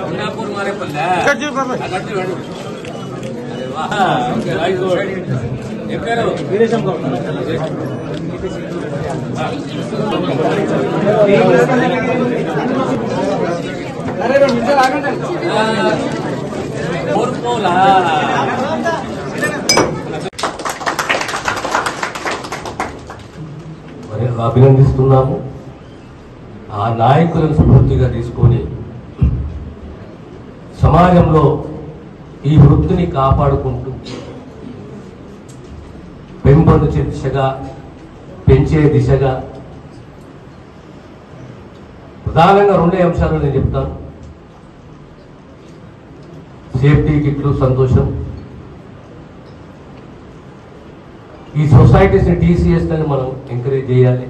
Singapore మారేపల్లె cut చేయి బాబాయ్. ఆ, కట్ చేయి, వెళ్ళు. అరే వా. Okay, right good. ఏం పేరు ఆ, కోరుకోలా మరి అభినందిస్తున్నాము ఆ నాయకులను స్ఫూర్తిగా తీసుకొని సమాజంలో ఈ వృత్తిని కాపాడుకుంటూ పెంపొందించే దిశగా పెంచే దిశగా ప్రధానంగా రెండే అంశాలు నేను చెప్తాను సేఫ్టీ కిట్లు సంతోషం ఈ సొసైటీస్ ని టీసీఎస్ అని మనం ఎంకరేజ్ చేయాలి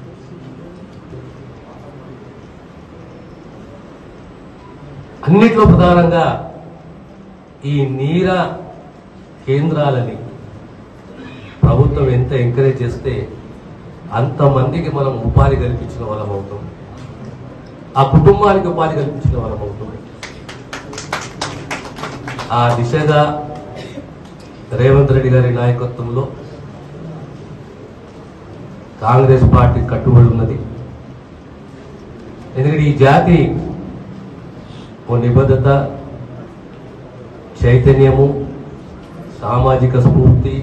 అన్నిట్లో ప్రధానంగా ఈ నీర కేంద్రాలని ప్రభుత్వం ఎంత ఎంకరేజ్ చేస్తే అంతమందికి మనం ఉపాధి కల్పించిన వాళ్ళం అవుతాం ఆ కుటుంబానికి ఉపాధి కల్పించిన వాళ్ళం అవుతాం ఆ దిశగా రేవంత్ రెడ్డి గారి నాయకత్వంలో కాంగ్రెస్ పార్టీ కట్టుబడి ఉన్నది ఎందుకంటే ఈ జాతి ఓ నిబద్ధత చైతన్యము సామాజిక స్ఫూర్తి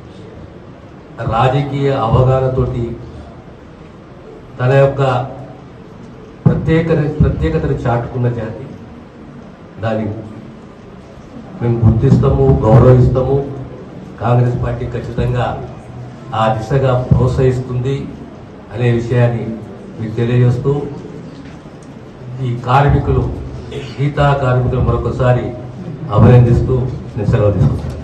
రాజకీయ అవగాహనతోటి తన యొక్క ప్రత్యేక ప్రత్యేకతను చాటుకున్న జాతి దాన్ని మేము గుర్తిస్తాము గౌరవిస్తాము కాంగ్రెస్ పార్టీ ఖచ్చితంగా ఆ దిశగా ప్రోత్సహిస్తుంది అనే విషయాన్ని మీకు తెలియజేస్తూ ఈ కార్మికులు గీతా కార్మికులు మరొకసారి అభినందిస్తూ నేను సెలవు తీసుకుంటాను